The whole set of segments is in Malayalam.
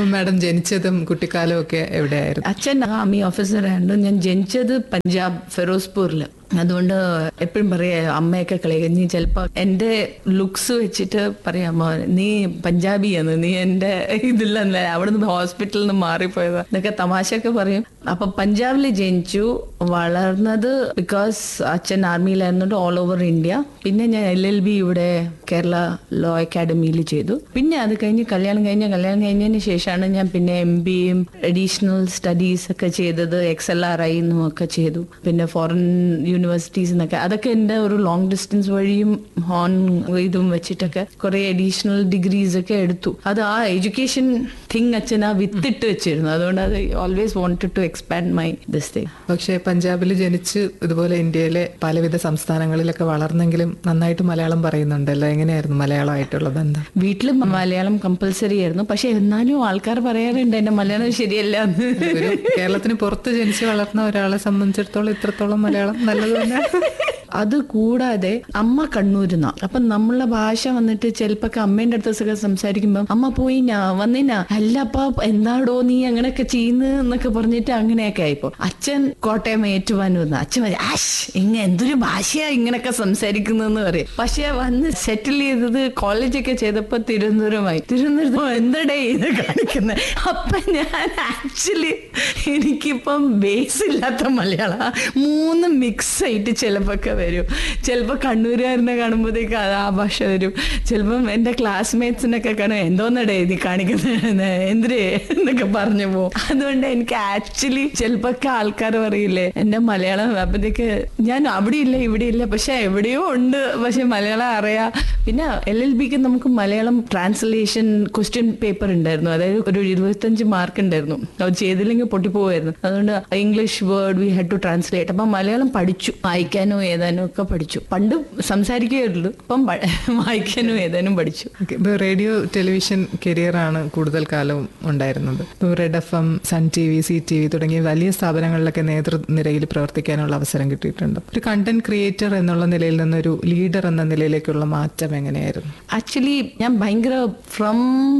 അപ്പം മാഡം ജനിച്ചതും കുട്ടിക്കാലവും ഒക്കെ എവിടെയായിരുന്നു അച്ഛൻ ആർമി ഓഫീസറായിരുന്നു ഞാൻ ജനിച്ചത് പഞ്ചാബ് ഫിറോസ്പൂരിൽ അതുകൊണ്ട് എപ്പോഴും പറയാ അമ്മയൊക്കെ കളിയാക്കും നീ ചിലപ്പോ എന്റെ ലുക്സ് വെച്ചിട്ട് പറയാമോ നീ പഞ്ചാബിയാണ് നീ എന്റെ ഇതില്ല അവിടുന്ന് ഹോസ്പിറ്റലിൽ നിന്ന് മാറിപ്പോയതാ എന്നൊക്കെ തമാശയൊക്കെ പറയും അപ്പൊ പഞ്ചാബിൽ ജനിച്ചു വളർന്നത് ബിക്കോസ് അച്ഛൻ ആർമിയിലായിരുന്നുകൊണ്ട് ഓൾ ഓവർ ഇന്ത്യ പിന്നെ ഞാൻ എൽ എൽ ബി ഇവിടെ കേരള ലോ അക്കാഡമിയിൽ ചെയ്തു പിന്നെ അത് കഴിഞ്ഞ് കല്യാണം കഴിഞ്ഞ കല്യാണം കഴിഞ്ഞതിന് ശേഷമാണ് ഞാൻ പിന്നെ എം ബിയും അഡീഷണൽ സ്റ്റഡീസ് ഒക്കെ ചെയ്തത് എക്സ് എൽ ആർ ഐ എന്നും ഒക്കെ ചെയ്തു പിന്നെ ഫോറിൻ യൂണിവേഴ്സിറ്റീസ് എന്നൊക്കെ അതൊക്കെ എൻ്റെ ഒരു ലോങ് ഡിസ്റ്റൻസ് വഴിയും ഹോൺ ഇതും വെച്ചിട്ടൊക്കെ കുറെ അഡീഷണൽ ഡിഗ്രീസ് ഒക്കെ എടുത്തു അത് ആ എഡ്യൂക്കേഷൻ തിങ് അച്ഛൻ ആ വിത്തിട്ട് വെച്ചിരുന്നു അതുകൊണ്ട് അത് always wanted to expand my this thing പക്ഷേ പഞ്ചാബിൽ ജനിച്ച് ഇതുപോലെ ഇന്ത്യയിലെ പലവിധ സംസ്ഥാനങ്ങളിലൊക്കെ വളർന്നെങ്കിലും നന്നായിട്ട് മലയാളം പറയുന്നുണ്ടല്ലോ എങ്ങനെയായിരുന്നു മലയാളമായിട്ടുള്ള ബന്ധം വീട്ടിൽ മലയാളം കമ്പൽസറി ആയിരുന്നു പക്ഷെ എന്നാലും ആൾക്കാർ പറയാറുണ്ട് എന്റെ മലയാളം ശരിയല്ല എന്ന് ഒരു കേരളത്തിന് പുറത്ത് ജനിച്ച് വളർന്ന ഒരാളെ സംബന്ധിച്ചിടത്തോളം ഇത്രത്തോളം മലയാളം നല്ലത് തന്നെ അത് കൂടാതെ അമ്മ കണ്ണൂരുന്ന അപ്പൊ നമ്മളെ ഭാഷ വന്നിട്ട് ചിലപ്പോ അമ്മേന്റെ അടുത്തൊക്കെ സംസാരിക്കുമ്പോ അമ്മ പോയിനാ വന്നിനാ അല്ല അപ്പ എന്താടോ നീ അങ്ങനെയൊക്കെ ചെയ്യുന്നു എന്നൊക്കെ പറഞ്ഞിട്ട് അങ്ങനെയൊക്കെ ആയിപ്പോ അച്ഛൻ കോട്ടയം ഏറ്റുവാൻ വന്നു അച്ഛൻ പറയും, ആഷ് ഇങ്ങ എന്തൊരു ഭാഷയാ ഇങ്ങനെയൊക്കെ സംസാരിക്കുന്നതെന്ന് പറയും പക്ഷെ വന്ന് സെറ്റിൽ ചെയ്തത് കോളേജൊക്കെ ചെയ്തപ്പോ തിരുവനന്തപുരമായി തിരുവനന്തപുരത്ത് എന്തടേ ഇത് കാണിക്കുന്നത് അപ്പൊ ഞാൻ ആക്ച്വലി എനിക്കിപ്പം ബേസ് ഇല്ലാത്ത മലയാള മൂന്ന് മിക്സ് ആയിട്ട് ചിലപ്പൊക്കെ വരും ചിലപ്പോൾ കണ്ണൂരുകാരനെ കാണുമ്പോഴത്തേക്ക് അത് ആ ഭാഷ വരും ചിലപ്പം എൻ്റെ ക്ലാസ്മേറ്റ്സിനൊക്കെ കാണും എന്തോന്നടേ നീ കാണിക്കുന്നത് എന്തിരേ എന്നൊക്കെ പറഞ്ഞു പോകും അതുകൊണ്ട് എനിക്ക് ആക്ച്വലി ചിലപ്പൊക്കെ ആൾക്കാർ പറയില്ലേ എൻ്റെ മലയാളം അപ്പോഴത്തേക്ക് ഞാൻ അവിടെ ഇല്ല ഇവിടെ ഇല്ല പക്ഷെ എവിടെയോ ഉണ്ട് പക്ഷെ മലയാളം അറിയാം പിന്നെ എൽ എൽ ബിക്ക് നമുക്ക് മലയാളം ട്രാൻസ്ലേഷൻ ക്വസ്റ്റ്യൻ പേപ്പർ ഉണ്ടായിരുന്നു അതായത് ഒരു ഇരുപത്തഞ്ച് മാർക്ക് ഉണ്ടായിരുന്നു അത് ചെയ്തില്ലെങ്കിൽ പൊട്ടിപ്പോവായിരുന്നു അതുകൊണ്ട് English word we had to translate അപ്പം മലയാളം പഠിച്ചു വായിക്കാനോ ഏതാനും ഒക്കെ പഠിച്ചു പണ്ട് സംസാരിക്കുകയുള്ളൂ ഇപ്പം പ- വായിക്കാനും ഏതാനും പഠിച്ചു ഓക്കെ ഇപ്പോൾ റേഡിയോ ടെലിവിഷൻ കരിയറാണ് കൂടുതൽ കാലവും ഉണ്ടായിരുന്നത് ഇപ്പോൾ red F M Sun T V C T V തുടങ്ങിയ വലിയ സ്ഥാപനങ്ങളിലൊക്കെ നേതൃനിരയിൽ പ്രവർത്തിക്കാനുള്ള അവസരം കിട്ടിയിട്ടുണ്ട് ഒരു കണ്ടന്റ് ക്രിയേറ്റർ എന്നുള്ള നിലയിൽ നിന്നൊരു ലീഡർ എന്ന നിലയിലേക്കുള്ള മാറ്റം എങ്ങനെയായിരുന്നു ആക്ച്വലി ഞാൻ ഭയങ്കര ഫ്രം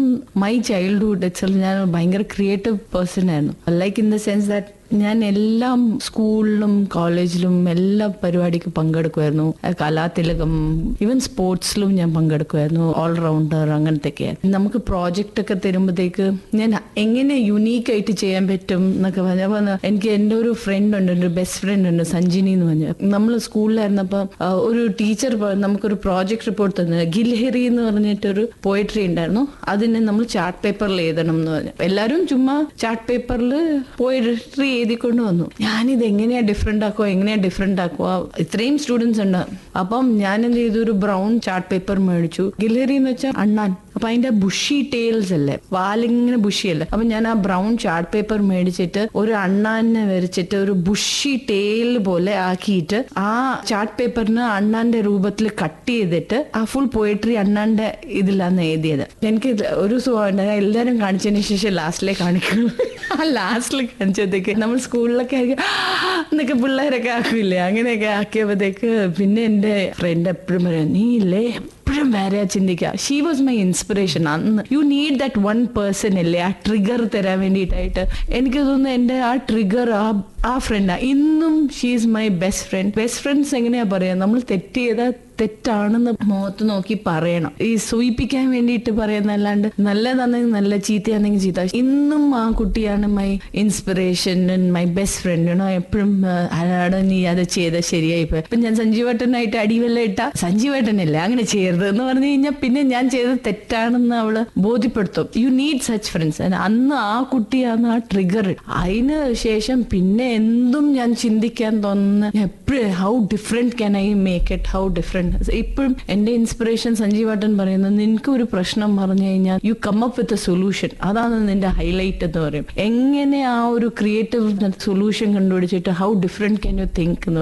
മൈ ചൈൽഡ്ഹുഡ് ഇറ്റ്സ് ഞാൻ ഭയങ്കര ക്രിയേറ്റീവ് പേഴ്സൺ ആയിരുന്നു like in the sense that ഞാൻ എല്ലാം സ്കൂളിലും കോളേജിലും എല്ലാ പരിപാടിക്കും പങ്കെടുക്കുമായിരുന്നു കലാതിലകം ഈവൻ സ്പോർട്സിലും ഞാൻ പങ്കെടുക്കുമായിരുന്നു ഓൾറൗണ്ടർ അങ്ങനത്തെയൊക്കെ നമുക്ക് പ്രോജക്റ്റ് ഒക്കെ തരുമ്പോഴത്തേക്ക് ഞാൻ എങ്ങനെ യുണീക്ക് ആയിട്ട് ചെയ്യാൻ പറ്റും എന്നൊക്കെ പറഞ്ഞപ്പോൾ എനിക്ക് എൻ്റെ ഒരു ഫ്രണ്ട് ഉണ്ട് ഒരു ബെസ്റ്റ് ഫ്രണ്ട് ഉണ്ട് സഞ്ജിനി എന്ന് പറഞ്ഞു നമ്മൾ സ്കൂളിലായിരുന്നപ്പോൾ ആ, ഒരു ടീച്ചർ നമുക്കൊരു പ്രോജക്റ്റ് റിപ്പോർട്ട് തന്നു ഗിൽഹെറി എന്ന് പറഞ്ഞിട്ടൊരു പോയട്രി ഉണ്ടായിരുന്നു അതിനെ നമ്മൾ ചാർട്ട് പേപ്പറിൽ എഴുതണം എന്ന് പറഞ്ഞു എല്ലാവരും ചുമ്മാ ചാർട്ട് പേപ്പറിൽ പോയട്രി എഴുതിക്കൊണ്ട് വന്നു ഞാനിത് എങ്ങനെയാ ഡിഫറെന്റ് ആക്കുക എങ്ങനെയാ ഡിഫറെന്റ് ആക്കുക ഇത്രയും സ്റ്റുഡൻസ് ഉണ്ട് അപ്പം ഞാൻ എന്ത് ചെയ്തു ഒരു ബ്രൗൺ ചാർട്ട് പേപ്പർ മേടിച്ചു ഗിൽഹെറി എന്ന് വെച്ചാൽ അണ്ണാൻ അപ്പൊ അതിന്റെ ബുഷി ടേൽസ് അല്ലേ വാലിങ്ങനെ ബുഷി അല്ലേ അപ്പൊ ഞാൻ ആ ബ്രൗൺ ചാർട്ട് പേപ്പർ മേടിച്ചിട്ട് ഒരു അണ്ണാനെ വരച്ചിട്ട് ഒരു ബുഷി ടേൽ പോലെ ആക്കിയിട്ട് ആ ചാർട്ട് പേപ്പറിന് അണ്ണാന്റെ രൂപത്തിൽ കട്ട് ചെയ്തിട്ട് ആ ഫുൾ പോയട്രി അണ്ണാന്റെ ഇതിലാണ് എഴുതിയത് എനിക്ക് ഇത് ഒരു സുഖമുണ്ട് ഞാൻ എല്ലാവരും കാണിച്ചതിന് ശേഷം ലാസ്റ്റിലേ കാണിക്കുള്ളൂ ആ ലാസ്റ്റിൽ കാണിച്ചപ്പോഴത്തേക്ക് നമ്മൾ സ്കൂളിലൊക്കെ ആയിരിക്കും "ആ" എന്നൊക്കെ പിള്ളേരൊക്കെ ആക്കില്ലേ അങ്ങനെയൊക്കെ ആക്കിയപ്പോഴത്തേക്ക് പിന്നെ എൻ്റെ ഫ്രണ്ട് എപ്പോഴും പറയും നീ ഇല്ലേ എപ്പോഴും വേറെ ചിന്തിക്കുക ഷീ വാസ് മൈ ഇൻസ്പിറേഷൻ അന്ന് you need that one person അല്ലേ ആ ട്രിഗർ തരാൻ വേണ്ടിയിട്ടായിട്ട് എനിക്ക് തോന്നുന്നു എൻ്റെ ആ ട്രിഗർ ആ ആ ഫ്രണ്ടാ ഇന്നും she is my best friend best friends എങ്ങനെയാ പറയാ നമ്മൾ തെറ്റ് ചെയ്താൽ തെറ്റാണെന്ന് മുഖത്ത് നോക്കി പറയണം ഈ സൂയിപ്പിക്കാൻ വേണ്ടിയിട്ട് പറയുന്നല്ലാണ്ട് നല്ലതാണെങ്കിൽ നല്ല ചീത്തയാണെങ്കിൽ ചീത്ത ഇന്നും ആ കുട്ടിയാണ് my inspiration my best friend ണോ എപ്പോഴും അയാള് നീ അത് ചെയ്ത ശരിയായി പോയി ഇപ്പൊ ഞാൻ സഞ്ജീവേട്ടനായിട്ട് അടിവെല്ലാം ഇട്ട സഞ്ജീവേട്ടനല്ലേ അങ്ങനെ ചെയ്യരുത് എന്ന് പറഞ്ഞു കഴിഞ്ഞാൽ പിന്നെ ഞാൻ ചെയ്തത് തെറ്റാണെന്ന് അവള് ബോധ്യപ്പെടുത്തും യു നീഡ് സച്ച് ഫ്രണ്ട്സ് അന്ന് ആ കുട്ടിയാണ് ആ ട്രിഗർ അതിന് ശേഷം പിന്നെ എന്തും ഞാൻ ചിന്തിക്കാൻ തോന്നുന്ന എപ്പോഴും how different can I make it how different ഇപ്പോഴും എന്റെ ഇൻസ്പിറേഷൻ സഞ്ജീവേട്ടൻ പറയുന്നത് നിനക്ക് ഒരു പ്രശ്നം പറഞ്ഞു കഴിഞ്ഞാൽ you come up with a solution അതാണ് നിന്റെ ഹൈലൈറ്റ് എന്ന് പറയും എങ്ങനെ ആ ഒരു ക്രിയേറ്റീവ് സൊല്യൂഷൻ കണ്ടുപിടിച്ചിട്ട് how different can you think എന്ന് പറയും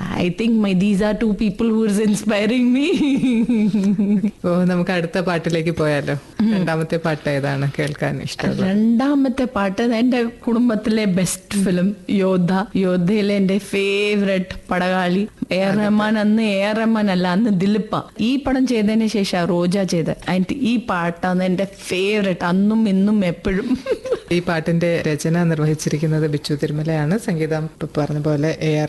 I think my these are two people who is inspiring me ഓ നമുക്ക് അടുത്ത പാട്ടിലേക്ക് പോയാലോ രണ്ടാമത്തെ പാട്ട് ഏതാണ് കേൾക്കാൻ ഇഷ്ടമുള്ളത് രണ്ടാമത്തെ പാട്ട് എന്റെ കുടുംബത്തിലെ ബെസ്റ്റ് ഫിലിം യോദ്ധ യോദ്ധയിലെ എന്റെ favourite Padakali A R Rahman അന്ന് എ ആർ റഹ്മാൻ അല്ല അന്ന് ദിലിപ്പ ഈ പടം ചെയ്തതിന് ശേഷം റോജ ചെയ്ത് അതിന്റെ ഈ പാട്ടാണ് എന്റെ ഫേവറേറ്റ് അന്നും ഇന്നും എപ്പോഴും ഈ പാട്ടിന്റെ രചന നിർവഹിച്ചിരിക്കുന്നത് ബിച്ചു തിരുമലയാണ് സംഗീതം ഇപ്പൊ പറഞ്ഞ പോലെ എ ആർ